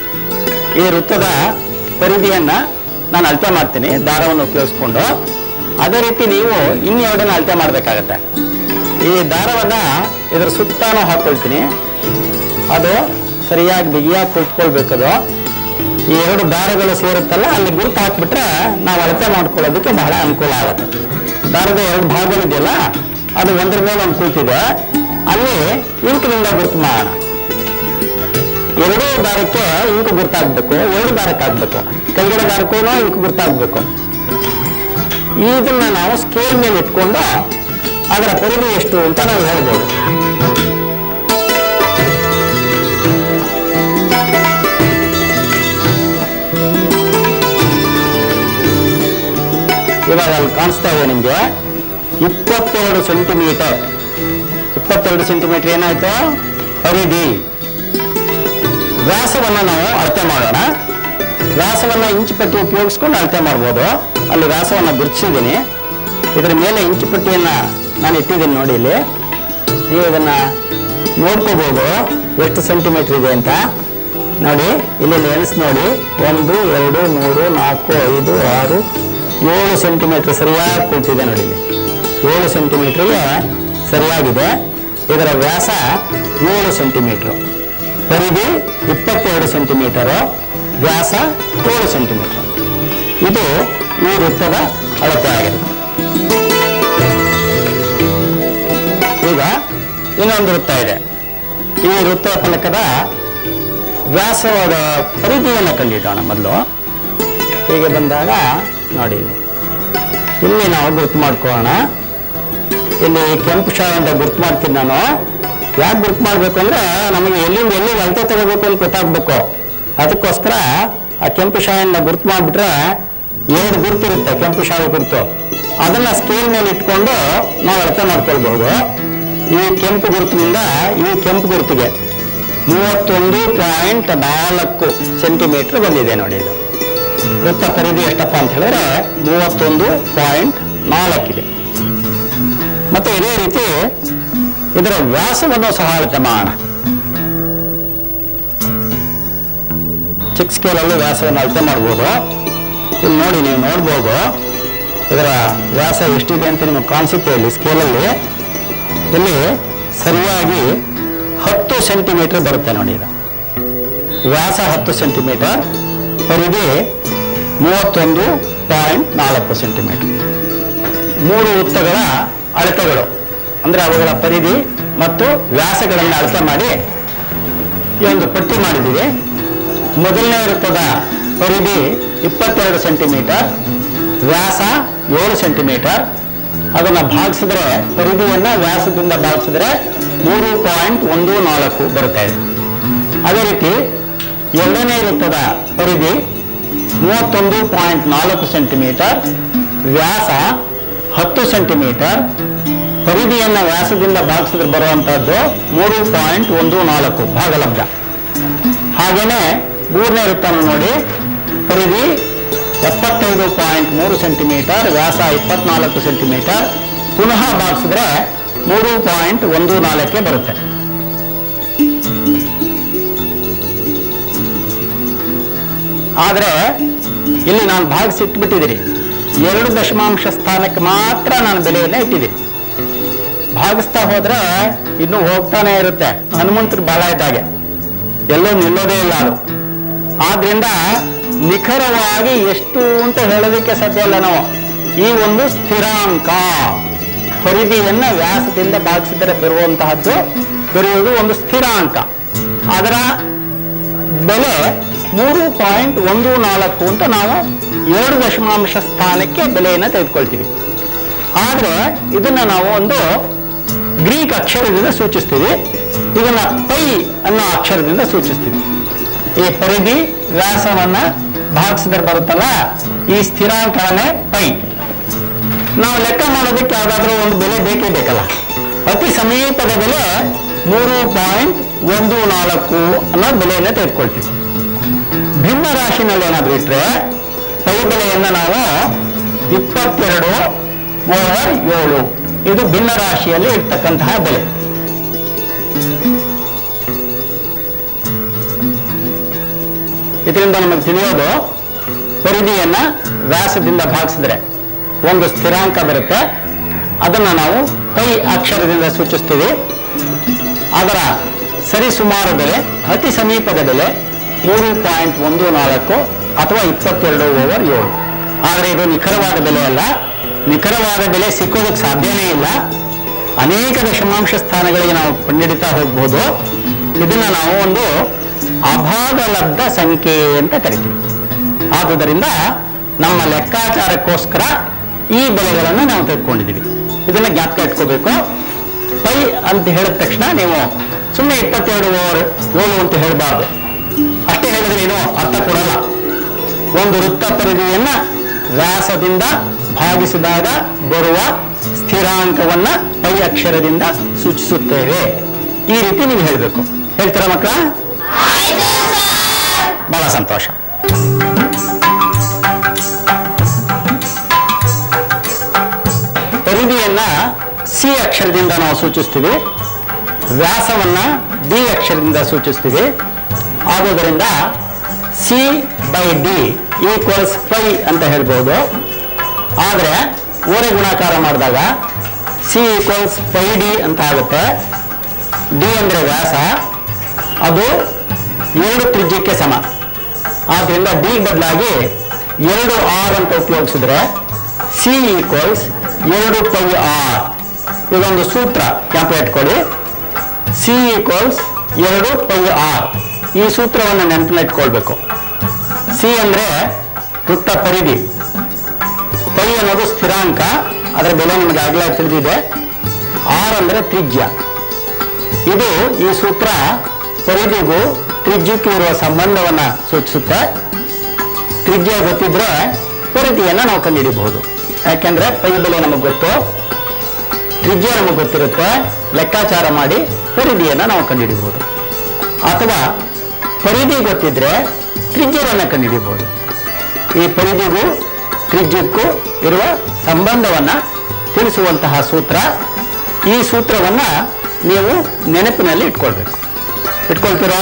ಈ ವೃತ್ತದ ಪರಿಧಿಯನ್ನ ನಾನು ಅಳತೆ ಮಾಡ್ತೀನಿ ದಾರವನ್ನು ಉಪಯೋಗಿಸ್ಕೊಂಡು ಅದೇ ರೀತಿ ನೀವು ಇನ್ನೆರಡನ್ನ ಅಳತೆ ಮಾಡಬೇಕಾಗತ್ತೆ ಈ ದಾರವನ್ನ ಇದ್ರ ಸುತ್ತಾನು ಹಾಕೊಳ್ತೀನಿ ಅದು ಸರಿಯಾಗಿ ಬಿಗಿಯಾಗಿ ಕುಳಿತುಕೊಳ್ಬೇಕದು ಈ ಎರಡು ದಾರಗಳು ಸೇರುತ್ತಲ್ಲ ಅಲ್ಲಿ ಗುರುತು ಹಾಕ್ಬಿಟ್ರೆ ನಾವು ಅಳತೆ ಮಾಡ್ಕೊಳ್ಳೋದಕ್ಕೆ ಬಹಳ ಅನುಕೂಲ ಆಗುತ್ತೆ ದಾರದ ಎರಡು ಭಾಗಗಳಿದೆಯಲ್ಲ ಅದು ಒಂದ್ರ ಮೇಲೆ ಒಂದು ಕುಳಿತಿದೆ ಅಲ್ಲಿ ಇಂಕಿನಿಂದ ಗುರುತು ಮಾಡೋಣ ಎರಡೂ ದಾರಕ್ಕೆ ಇಂಕು ಗುರ್ತಾಗ್ಬೇಕು ಎರಡು ದಾರಕ್ಕೆ ಆಗ್ಬೇಕು ಕೆಳಗಡೆ ದಾರಕ್ಕೂ ಇಂಕು ಗುರ್ತಾಗ್ಬೇಕು ಇದನ್ನ ನಾವು ಸ್ಕೇಲ್ ಮೇಲೆ ಇಟ್ಕೊಂಡು ಅದರ ಪರಿಧಿ ಎಷ್ಟು ಅಂತ ನಾವು ಹೇಳ್ಬೋದು ಇವಾಗ ಅಲ್ಲಿ ಕಾಣಿಸ್ತಾ ಇದೆ ನಿಮಗೆ ಇಪ್ಪತ್ತೆರಡು ಸೆಂಟಿಮೀಟರ್ ಇಪ್ಪತ್ತೆರಡು ಸೆಂಟಿಮೀಟರ್ ಏನಾಯ್ತು ಪರಿಧಿ ವ್ಯಾಸವನ್ನ ನಾವು ಅಳತೆ ಮಾಡೋಣ ವ್ಯಾಸವನ್ನ ಇಂಚು ಪಟ್ಟಿ ಉಪಯೋಗಿಸ್ಕೊಂಡು ಅಳತೆ ಮಾಡ್ಬೋದು ಅಲ್ಲಿ ವ್ಯಾಸವನ್ನ ಗುರುತಿಸಿದ್ದೀನಿ ಇದರ ಮೇಲೆ ಇಂಚು ಪಟ್ಟಿಯನ್ನ ನಾನು ಇಟ್ಟಿದ್ದೀನಿ ನೋಡಿ ಇಲ್ಲಿ ನೀವು ಇದನ್ನ ನೋಡ್ಕೋಬಹುದು ಎಷ್ಟು ಸೆಂಟಿಮೀಟರ್ ಇದೆ ಅಂತ ನೋಡಿ ಇಲ್ಲಿ ಎಣಿಸ್ ನೋಡಿ ಒಂದು ಎರಡು ಮೂರು ನಾಲ್ಕು ಐದು ಆರು ಏಳು ಸೆಂಟಿಮೀಟರ್ ಸರಿಯಾಗಿ ಕೂತಿದೆ ನೋಡಿ ಇಲ್ಲಿ ಏಳು ಸೆಂಟಿಮೀಟರ್ಗೆ ಸರಿಯಾಗಿದೆ ಇದರ ವ್ಯಾಸ ಏಳು ಸೆಂಟಿಮೀಟರ್ ಪರಿಧಿ ಇಪ್ಪತ್ತೆರಡು ಸೆಂಟಿಮೀಟರು ವ್ಯಾಸ ಏಳು ಸೆಂಟಿಮೀಟರ್ ಇದು ಈ ವೃತ್ತದ ಅಳತೆ ಆಗಿದೆ ಈಗ ಇನ್ನೊಂದು ವೃತ್ತ ಇದೆ ಈ ವೃತ್ತ ಫಲಕದ ವ್ಯಾಸವಾದ ಪರಿಧಿಯನ್ನು ಕಂಡಿಡೋಣ ಮೊದಲು ಹೀಗೆ ಬಂದಾಗ ನೋಡಿ ಇಲ್ಲಿ ಇಲ್ಲಿ ನಾವು ಗುರುತು ಮಾಡ್ಕೊಳ್ಳೋಣ ಇಲ್ಲಿ ಕೆಂಪು ಶಾಯಿಂದ ಗುರುತು ಮಾಡ್ತೀನಿ ನಾನು ಯಾಕೆ ಗುರುತು ಮಾಡ್ಬೇಕು ಅಂದ್ರೆ ನಮಗೆ ಎಲ್ಲಿಂದ ಎಲ್ಲಿಗೆ ಅಳತೆ ತಗೋಬೇಕು ಅಂತ ಗೊತ್ತಾಗ್ಬೇಕು ಅದಕ್ಕೋಸ್ಕರ ಆ ಕೆಂಪು ಶಾಯಿಂದ ಗುರುತು ಮಾಡಿಬಿಟ್ರೆ ಎರಡು ಗುರುತಿರುತ್ತೆ ಕೆಂಪು ಶಾಯಿ ಗುರುತು ಅದನ್ನ ಸ್ಕೇಲ್ ಮೇಲೆ ಇಟ್ಕೊಂಡು ನಾವು ಅಳತೆ ಮಾಡ್ಕೊಳ್ಬಹುದು ಈ ಕೆಂಪು ಗುರುತಿನಿಂದ ಈ ಕೆಂಪು ಗುರುತಿಗೆ ಮೂವತ್ತೊಂದು ಪಾಯಿಂಟ್ ನಾಲ್ಕು ಸೆಂಟಿಮೀಟರ್ ಬಂದಿದೆ ನೋಡಿ ಇದು ವೃತ್ತ ಪರಿಧಿ ಎಷ್ಟಪ್ಪ ಅಂತ ಹೇಳಿದ್ರೆ ಮೂವತ್ತೊಂದು ಪಾಯಿಂಟ್ ನಾಲ್ಕಿದೆ ಮತ್ತೆ ಇದೇ ರೀತಿ ಇದರ ವ್ಯಾಸವನ್ನು ಸಹ ಅಳತೆ ಮಾಡೋಣ ಚಿಕ್ಕ ಸ್ಕೇಲಲ್ಲಿ ವ್ಯಾಸವನ್ನು ಅಳತೆ ಮಾಡ್ಬೋದು ಇಲ್ಲಿ ನೋಡಿ ನೀವು ನೋಡ್ಬೋದು ಇದರ ವ್ಯಾಸ ಎಷ್ಟಿದೆ ಅಂತ ನಿಮಗೆ ಕಾಣಿಸುತ್ತೆ ಇಲ್ಲಿ ಸ್ಕೇಲಲ್ಲಿ ಇಲ್ಲಿ ಸರಿಯಾಗಿ ಹತ್ತು ಸೆಂಟಿಮೀಟರ್ ಬರುತ್ತೆ ನೋಡಿ ಇದು ವ್ಯಾಸ ಹತ್ತು ಸೆಂಟಿಮೀಟರ್ ಪರಿಧಿ ಮೂವತ್ತೊಂದು ಪಾಯಿಂಟ್ ನಾಲ್ಕು ಸೆಂಟಿಮೀಟರ್ ಮೂರು ವೃತ್ತಗಳ ಅಳತೆಗಳು ಅಂದರೆ ಅವುಗಳ ಪರಿಧಿ ಮತ್ತು ವ್ಯಾಸಗಳನ್ನು ಅಳತೆ ಮಾಡಿ ಈ ಒಂದು ಪಟ್ಟಿ ಮಾಡಿದ್ದೀವಿ ಮೊದಲನೇ ವೃತ್ತದ ಪರಿಧಿ ಇಪ್ಪತ್ತೆರಡು ಸೆಂಟಿಮೀಟರ್ ವ್ಯಾಸ ಏಳು ಸೆಂಟಿಮೀಟರ್ ಅದನ್ನು ಭಾಗಿಸಿದ್ರೆ ಪರಿಧಿಯನ್ನ ವ್ಯಾಸದಿಂದ ಭಾಗಿಸಿದ್ರೆ ಮೂರು ಪಾಯಿಂಟ್ ಒಂದು ನಾಲ್ಕು ಬರುತ್ತೆ ಅದೇ ರೀತಿ ಎರಡನೇ ವೃತ್ತದ ಪರಿಧಿ ಮೂವತ್ತೊಂದು ಪಾಯಿಂಟ್ ನಾಲ್ಕು ಸೆಂಟಿಮೀಟರ್ ವ್ಯಾಸ ಹತ್ತು ಸೆಂಟಿಮೀಟರ್ ಪರಿಧಿಯನ್ನ ವ್ಯಾಸದಿಂದ ಭಾಗಿಸಿದ್ರೆ ಬರುವಂತಹದ್ದು ಮೂರು ಪಾಯಿಂಟ್ ಒಂದು ನಾಲ್ಕು ಭಾಗಲಬ್ಧ ಹಾಗೇನೆ ಮೂರನೇ ವೃತ್ತವನ್ನು ನೋಡಿ ಪರಿಧಿ ಎಪ್ಪತ್ತೈದು ಪಾಯಿಂಟ್ ಮೂರು ಸೆಂಟಿಮೀಟರ್ ವ್ಯಾಸ ಇಪ್ಪತ್ನಾಲ್ಕು ಸೆಂಟಿಮೀಟರ್ ಪುನಃ ಭಾಗಿಸಿದ್ರೆ ಮೂರು ಪಾಯಿಂಟ್ ಒಂದು ನಾಲ್ಕೇ ಬರುತ್ತೆ ಆದರೆ ಇಲ್ಲಿ ನಾನು ಭಾಗಿಸಿ ಇಟ್ಬಿಟ್ಟಿದ್ದೀರಿ ಎರಡು ದಶಮಾಂಶ ಸ್ಥಾನಕ್ಕೆ ಮಾತ್ರ ನಾನು ಬೆಲೆಯನ್ನ ಇಟ್ಟಿದ್ದೀನಿ ಭಾಗಿಸ್ತಾ ಹೋದ್ರೆ ಇನ್ನು ಹೋಗ್ತಾನೆ ಇರುತ್ತೆ ಹನುಮಂತರ ಬಾಲ ಇದ್ದಾಗೆ ಎಲ್ಲೋ ನಿಲ್ಲೋದೇ ಇಲ್ಲ ಅದು ಆದ್ರಿಂದ ನಿಖರವಾಗಿ ಎಷ್ಟು ಅಂತ ಹೇಳೋದಕ್ಕೆ ಸಾಧ್ಯ ಇಲ್ಲ ನಾವು ಈ ಒಂದು ಸ್ಥಿರಾಂಕ ಪರಿಧಿಯನ್ನ ವ್ಯಾಸದಿಂದ ಭಾಗಿಸಿದರೆ ಬರುವಂತಹದ್ದು ದೊರೆಯುವುದು ಒಂದು ಸ್ಥಿರಾಂಕ ಅದರ ಬೆಲೆ ಮೂರು ಪಾಯಿಂಟ್ ಒಂದು ನಾಲ್ಕು ಅಂತ ನಾವು ಎರಡು ದಶಮಾಂಶ ಸ್ಥಾನಕ್ಕೆ ಬೆಲೆಯನ್ನು ತೆಗೆದುಕೊಳ್ತೀವಿ ಆದ್ರೆ ಇದನ್ನ ನಾವು ಒಂದು ಗ್ರೀಕ್ ಅಕ್ಷರದಿಂದ ಸೂಚಿಸ್ತೀವಿ ಇದನ್ನ ಪೈ ಅನ್ನೋ ಅಕ್ಷರದಿಂದ ಸೂಚಿಸ್ತೀವಿ ಈ ಪರಿಧಿ ವ್ಯಾಸವನ್ನ ಭಾಗಿಸಿದ್ರೆ ಬರುತ್ತಲ್ಲ ಈ ಸ್ಥಿರಾಂಕನೇ ಪೈ ನಾವು ಲೆಕ್ಕ ಮಾಡೋದಕ್ಕೆ ಯಾವ್ದಾದ್ರೂ ಒಂದು ಬೆಲೆ ಬೇಕೇ ಬೇಕಲ್ಲ ಅತಿ ಸಮೀಪದ ಬೆಲೆ ಮೂರು ಪಾಯಿಂಟ್ ಒಂದು ನಾಲ್ಕು ಅನ್ನೋ ಬೆಲೆಯನ್ನು ತೆಗೆದುಕೊಳ್ತೀವಿ ಭಿನ್ನ ರಾಶಿನಲ್ಲಿ ಏನಾದ್ರೂ ಇಟ್ರೆ ಪೈ ಬೆಲೆಯನ್ನು ನಾವು ಇಪ್ಪತ್ತೆರಡು ಓವರ್ ಏಳು ಇದು ಭಿನ್ನ ರಾಶಿಯಲ್ಲಿ ಇರ್ತಕ್ಕಂತಹ ಬೆಲೆ ಇದರಿಂದ ನಮಗೆ ತಿಳಿಯೋದು ಪರಿಧಿಯನ್ನ ವ್ಯಾಸದಿಂದ ಭಾಗಿಸಿದ್ರೆ ಒಂದು ಸ್ಥಿರಾಂಕ ಬರುತ್ತೆ ಅದನ್ನು ನಾವು ಪೈ ಅಕ್ಷರದಿಂದ ಸೂಚಿಸ್ತೀವಿ ಅದರ ಸರಿಸುಮಾರು ಬೆಲೆ ಅತಿ ಸಮೀಪದ ಬೆಲೆ ಮೂರು ಪಾಯಿಂಟ್ ಒಂದು ನಾಲ್ಕು ಅಥವಾ ಇಪ್ಪತ್ತೆರಡು ಓವರ್ ಏಳು ಆದರೆ ಇದು ನಿಖರವಾದ ಬೆಲೆ ಅಲ್ಲ ನಿಖರವಾದ ಬೆಲೆ ಸಿಕ್ಕೋದಕ್ಕೆ ಸಾಧ್ಯನೇ ಇಲ್ಲ ಅನೇಕ ದಶಮಾಂಶ ಸ್ಥಾನಗಳಿಗೆ ನಾವು ಕಂಡುಹಿಡಿತಾ ಹೋಗ್ಬೋದು ಇದನ್ನ ನಾವು ಒಂದು ಅಭಾಗಲಬ್ಧ ಸಂಖ್ಯೆ ಅಂತ ಕರಿತೀವಿ ಆದುದರಿಂದ ನಮ್ಮ ಲೆಕ್ಕಾಚಾರಕ್ಕೋಸ್ಕರ ಈ ಬೆಲೆಗಳನ್ನು ನಾವು ತೆಗೆದುಕೊಂಡಿದ್ದೀವಿ ಇದನ್ನ ಜ್ಞಾಪಕ ಇಟ್ಕೋಬೇಕು ಪೈ ಅಂತ ಹೇಳಿದ ತಕ್ಷಣ ನೀವು ಸುಮ್ಮನೆ ಇಪ್ಪತ್ತೆರಡು ಓವರ್ ಏಳು ಅಂತ ಹೇಳಬಾರ್ದು ಅಷ್ಟೇ ಹೇಳಿದ್ರೆ ಏನು ಅರ್ಥ ಕೊಡಲ್ಲ ಒಂದು ವೃತ್ತ ಪರಿಧಿಯನ್ನ ವ್ಯಾಸದಿಂದ ಭಾಗಿಸಿದಾಗ ಬರುವ ಸ್ಥಿರಾಂಕವನ್ನ ಪೈ ಅಕ್ಷರದಿಂದ ಸೂಚಿಸುತ್ತೇವೆ ಈ ರೀತಿ ನೀವು ಹೇಳಬೇಕು ಹೇಳ್ತೀರಾ ಮಕ್ಕಳ ಬಹಳ ಸಂತೋಷ ಪರಿಧಿಯನ್ನ ಸಿ ಅಕ್ಷರದಿಂದ ನಾವು ಸೂಚಿಸ್ತೀವಿ ವ್ಯಾಸವನ್ನ ಡಿ ಅಕ್ಷರದಿಂದ ಸೂಚಿಸ್ತೀವಿ ಆಗೋದರಿಂದ C by D equals pi ಅಂತ ಹೇಳ್ಬೋದು ಆದರೆ ಓರೆ ಗುಣಾಕಾರ ಮಾಡಿದಾಗ ಸಿ ಈಕ್ವಲ್ಸ್ ಪೈ ಡಿ ಅಂತ ಆಗುತ್ತೆ ಡಿ ಅಂದರೆ ವ್ಯಾಸ ಅದು ಎರಡು ತ್ರಿಜ್ಯಕ್ಕೆ ಸಮ ಆದ್ದರಿಂದ ಡಿ ಬದಲಾಗಿ ಎರಡು ಆರ್ ಅಂತ ಉಪಯೋಗಿಸಿದ್ರೆ ಸಿ ಈಕ್ವಲ್ಸ್ ಎರಡು ಪೈ ಆರ್ ಇದೊಂದು ಸೂತ್ರ ಜ್ಞಾಪಕ ಇಟ್ಕೊಳ್ಳಿ ಸಿ ಈಕ್ವಲ್ಸ್ ಎರಡು ಪೈ ಆರ್ ಈ ಸೂತ್ರವನ್ನು ನೆನಪಿನ ಇಟ್ಕೊಳ್ಬೇಕು ಸಿ ಅಂದರೆ ವೃತ್ತ ಪರಿಧಿ ಪೈ ಅನ್ನೋದು ಸ್ಥಿರಾಂಕ ಅದರ ಬೆಲೆ ನಿಮಗೆ ಆಗಲೇ ತಿಳಿದಿದೆ ಆರ್ ಅಂದರೆ ತ್ರಿಜ್ಯ ಇದು ಈ ಸೂತ್ರ ಪರಿಧಿಗೂ ತ್ರಿಜ್ಯಕ್ಕೂ ಇರುವ ಸಂಬಂಧವನ್ನ ಸೂಚಿಸುತ್ತೆ ತ್ರಿಜ್ಯ ಗೊತ್ತಿದ್ರೆ ಪರಿಧಿಯನ್ನ ನಾವು ಕಂಡುಹಿಡಿಬಹುದು ಯಾಕೆಂದ್ರೆ ಪೈ ಬೆಲೆ ನಮಗೆ ಗೊತ್ತು ತ್ರಿಜ್ಯ ನಮಗೆ ಗೊತ್ತಿರುತ್ತೆ ಲೆಕ್ಕಾಚಾರ ಮಾಡಿ ಪರಿಧಿಯನ್ನ ನಾವು ಕಂಡುಹಿಡಿಬಹುದು ಅಥವಾ ಪರಿಧಿ ಗೊತ್ತಿದ್ರೆ ತ್ರಿಜ್ಯವನ್ನು ಕಂಡುಹಿಡಿಬಹುದು ಈ ಪರಿಧಿಗೂ ತ್ರಿಜ್ಯಕ್ಕೂ ಇರುವ ಸಂಬಂಧವನ್ನ ತಿಳಿಸುವಂತಹ ಸೂತ್ರ ಈ ಸೂತ್ರವನ್ನ ನೀವು ನೆನಪಿನಲ್ಲಿ ಇಟ್ಕೊಳ್ಬೇಕು ಇಟ್ಕೊಳ್ತೀರಾ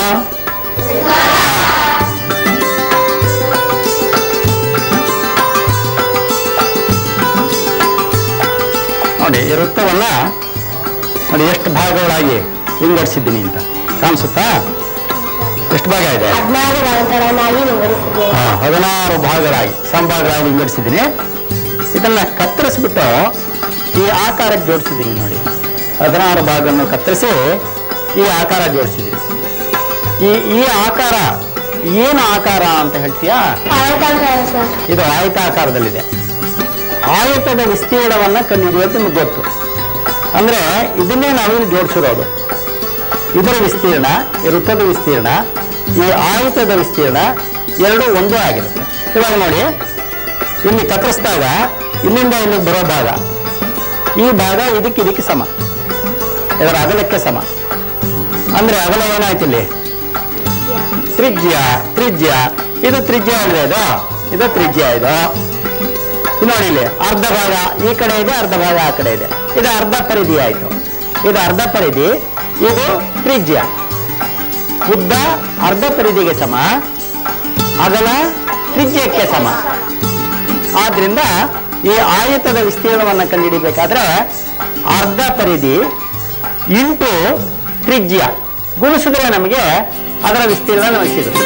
ನೋಡಿ ಈ ವೃತ್ತವನ್ನ ನೋಡಿ ಎಷ್ಟು ಭಾಗಗಳಾಗಿ ವಿಂಗಡಿಸಿದ್ದೀನಿ ಅಂತ ಕಾಣಿಸುತ್ತಾ ಎಷ್ಟು ಭಾಗ ಇದೆ ಹದಿನಾರು ಭಾಗಗಳನ್ನಾಗಿ ವಿಂಗಡಿಸಿದೆ ಹಾ, ಹದಿನಾರು ಭಾಗಗಳಾಗಿ ಸಂಭಾಗಗಳಾಗಿ ವಿಂಗಡಿಸಿದ್ದೀನಿ ಇದನ್ನ ಕತ್ತರಿಸ್ಬಿಟ್ಟು ಈ ಆಕಾರಕ್ಕೆ ಜೋಡಿಸಿದ್ದೀನಿ ನೋಡಿ ಹದಿನಾರು ಭಾಗವನ್ನು ಕತ್ತರಿಸಿ ಈ ಆಕಾರ ಜೋಡಿಸಿದ್ದೀನಿ ಈ ಈ ಆಕಾರ ಏನು ಆಕಾರ ಅಂತ ಹೇಳ್ತೀಯಾ ಆಯತಾಕಾರ ಸರ್ ಇದು ಆಯತಾಕಾರದಲ್ಲಿದೆ ಆಯತದ ವಿಸ್ತೀರ್ಣವನ್ನ ಕಂಡುಹಿಡಿಯೋದು ನಿಮ್ಗೆ ಗೊತ್ತು ಅಂದ್ರೆ ಇದನ್ನೇ ನಾವಿಲ್ಲಿ ಜೋಡಿಸಿರೋದು ಇದರ ವಿಸ್ತೀರ್ಣ ಈ ವೃತ್ತದ ವಿಸ್ತೀರ್ಣ ಈ ಆಯತದ ವಿಸ್ತೀರ್ಣ ಎರಡು ಒಂದೇ ಆಗಿರುತ್ತೆ ಇವಾಗ ನೋಡಿ ಇಲ್ಲಿ ಕತ್ತರಿಸಿದಾಗ ಇಲ್ಲಿಂದ ಇಲ್ಲಿಗೆ ಬರೋ ಭಾಗ ಈ ಭಾಗ ಇದಕ್ಕೆ ಇದಕ್ಕೆ ಸಮ ಇದರ ಅಗಲಕ್ಕೆ ಸಮ ಅಂದ್ರೆ ಅಗಲ ಏನಾಯ್ತು ಇಲ್ಲಿ ತ್ರಿಜ್ಯ ತ್ರಿಜ್ಯ ಇದು ತ್ರಿಜ್ಯ ಅಂದ್ರೆ ಇದು ಇದು ತ್ರಿಜ್ಯ ಇದು ಇದು ನೋಡಿ ಇಲ್ಲಿ ಅರ್ಧ ಭಾಗ ಈ ಕಡೆ ಇದೆ ಅರ್ಧ ಭಾಗ ಆ ಕಡೆ ಇದೆ ಇದು ಅರ್ಧ ಪರಿಧಿ ಆಯ್ತು ಇದು ಅರ್ಧ ಪರಿಧಿ ಇದು ತ್ರಿಜ್ಯ ಉದ್ದ ಅರ್ಧ ಪರಿಧಿಗೆ ಸಮ ಅಗಲ ತ್ರಿಜ್ಯಕ್ಕೆ ಸಮ ಆದ್ರಿಂದ ಈ ಆಯತದ ವಿಸ್ತೀರ್ಣವನ್ನು ಕಂಡುಹಿಡಿಬೇಕಾದ್ರೆ ಅರ್ಧ ಪರಿಧಿ ಇಂಟು ತ್ರಿಜ್ಯ ಗುಣಿಸಿದ್ರೆ ನಮಗೆ ಅದರ ವಿಸ್ತೀರ್ಣ ನಮಗೆ ಸಿಗುತ್ತೆ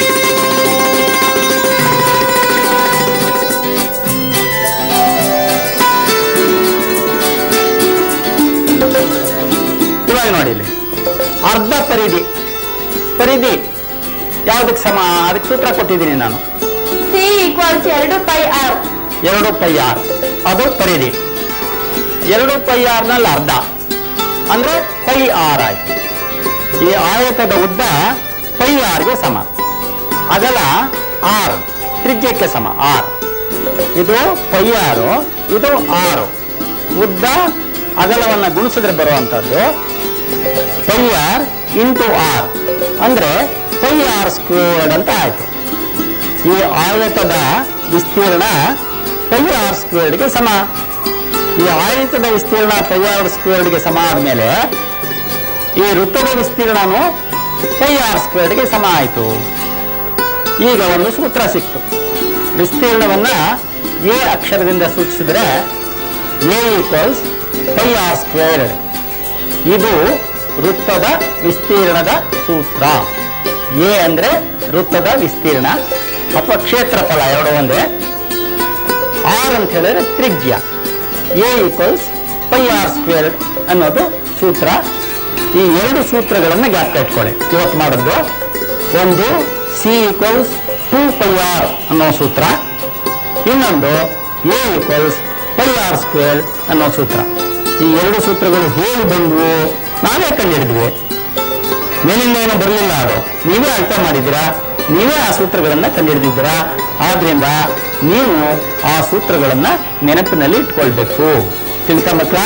ಇವಾಗ ನೋಡಿ ಇಲ್ಲಿ ಅರ್ಧ ಪರಿಧಿ ಪರಿಧಿ ಯಾವುದಕ್ಕೆ ಸಮ ಅದಕ್ಕೆ ಸೂತ್ರ ಕೊಟ್ಟಿದ್ದೀನಿ ನಾನು ಸಿ ಈಕ್ವಲ್ಸ್ ಎರಡು ಪೈ ಆರ್ ಎರಡು ಪೈ ಆರ್ ಅದು ಪರಿಧಿ ಎರಡು ಪೈ ಆರ್ನಲ್ಲಿ ಅರ್ಧ ಅಂದ್ರೆ ಪೈ ಆರ್ ಆಯ್ತು ಈ ಆಯತದ ಉದ್ದ ಪೈ ಆರ್ಗೆ ಸಮ ಅಗಲ ಆರ್ ತ್ರಿಜ್ಯಕ್ಕೆ ಸಮ ಆರ್ ಇದು ಪೈ ಆರು ಇದು ಆರು ಉದ್ದ ಅಗಲವನ್ನ ಗುಣಿಸಿದ್ರೆ ಬರುವಂತದ್ದು ಪೈ ಆರ್ ಇಂಟು ಆರ್ ಅಂದ್ರೆ ಪೈ ಆರ್ ಸ್ಕ್ವೇರ್ಡ್ ಅಂತ ಆಯ್ತು ಈ ಆಯತದ ವಿಸ್ತೀರ್ಣ ಪೈ ಆರ್ ಸ್ಕ್ವೇರ್ಡ್ಗೆ ಸಮ ಈ ಆಯತದ ವಿಸ್ತೀರ್ಣ ಪೈ ಆರ್ ಸ್ಕ್ವೇರ್ಡ್ಗೆ ಸಮ ಆದ್ಮೇಲೆ ಈ ವೃತ್ತದ ವಿಸ್ತೀರ್ಣನು ಪೈ ಆರ್ ಸ್ಕ್ವೇರ್ಡ್ಗೆ ಸಮ ಆಯಿತು ಈಗ ಒಂದು ಸೂತ್ರ ಸಿಕ್ತು ವಿಸ್ತೀರ್ಣವನ್ನ ಎ ಅಕ್ಷರದಿಂದ ಸೂಚಿಸಿದ್ರೆ A equals pi R squared ಇದು ವೃತ್ತದ ವಿಸ್ತೀರ್ಣದ ಸೂತ್ರ ಎ ಅಂದ್ರೆ ವೃತ್ತದ ವಿಸ್ತೀರ್ಣ ಅಥವಾ ಕ್ಷೇತ್ರಫಲ ಎರಡು ಒಂದೇ ಆರ್ ಅಂತ ಹೇಳಿದ್ರೆ ತ್ರಿಜ್ಯ A equals pi R squared ಅನ್ನೋದು ಸೂತ್ರ ಈ ಎರಡು ಸೂತ್ರಗಳನ್ನು ಜ್ಞಾಪಕ ಇಟ್ಕೊಳ್ಳಿ ಇವತ್ತು ಮಾಡಿದ್ದು ಒಂದು C equals two pi R ಅನ್ನೋ ಸೂತ್ರ ಇನ್ನೊಂದು A equals pi R square ಅನ್ನೋ ಸೂತ್ರ ಈ ಎರಡು ಸೂತ್ರಗಳು ಹೇಗೆ ಬಂದವು ನಾವೇ ಕಂಡುಹಿಡಿದ್ವಿ ಮೇಲಿಂದ ಏನು ಬರಲಿಲ್ಲ ಅದು ನೀವೇ ಅರ್ಥ ಮಾಡಿದ್ದೀರಾ ನೀವೇ ಆ ಸೂತ್ರಗಳನ್ನು ಕಂಡುಹಿಡಿದಿದ್ದೀರಾ ಆದ್ರಿಂದ ನೀವು ಆ ಸೂತ್ರಗಳನ್ನು ನೆನಪಿನಲ್ಲಿ ಇಟ್ಕೊಳ್ಬೇಕು ತಿಳ್ಕ ಮಕ್ಕಳ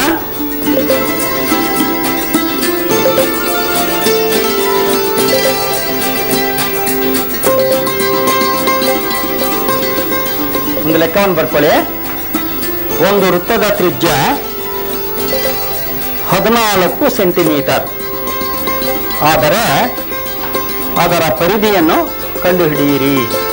ಒಂದು ಲೆಕ್ಕವನ್ನು ಬರ್ಕೊಳ್ಳಿ ಒಂದು ವೃತ್ತದ ತ್ರಿಜ್ಯ ಹದಿನಾಲ್ಕು ಸೆಂಟಿಮೀಟರ್ ಆದರೆ ಅದರ ಪರಿಧಿಯನ್ನು ಕಂಡುಹಿಡಿಯಿರಿ